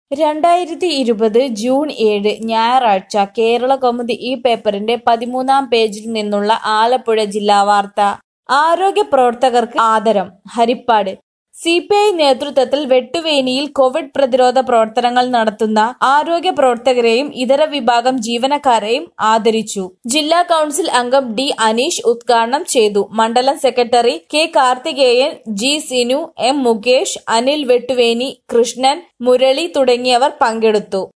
രണ്ടായിരത്തി ഇരുപത് ജൂൺ ഏഴ് ഞായറാഴ്ച കേരളകൗമുദി ഈ പേപ്പറിന്റെ പതിമൂന്നാം പേജിൽ നിന്നുള്ള ആലപ്പുഴ ജില്ലാ വാർത്ത ആരോഗ്യ പ്രവർത്തകർക്ക് ആദരം ഹരിപ്പാട് സി പി ഐ നേതൃത്വത്തിൽ വെട്ടുവേലിയിൽ കോവിഡ് പ്രതിരോധ പ്രവർത്തനങ്ങൾ നടത്തുന്ന ആരോഗ്യ പ്രവർത്തകരെയും ഇതര വിഭാഗം ജീവനക്കാരെയും ആദരിച്ചു ജില്ലാ കൗൺസിൽ അംഗം ഡി അനീഷ് ഉദ്ഘാടനം ചെയ്തു മണ്ഡലം secretary K Karthikeyan G Sinu M Mukesh Anil Vettuveni Krishnan Murali തുടങ്ങിയവർ പങ്കെടുത്തു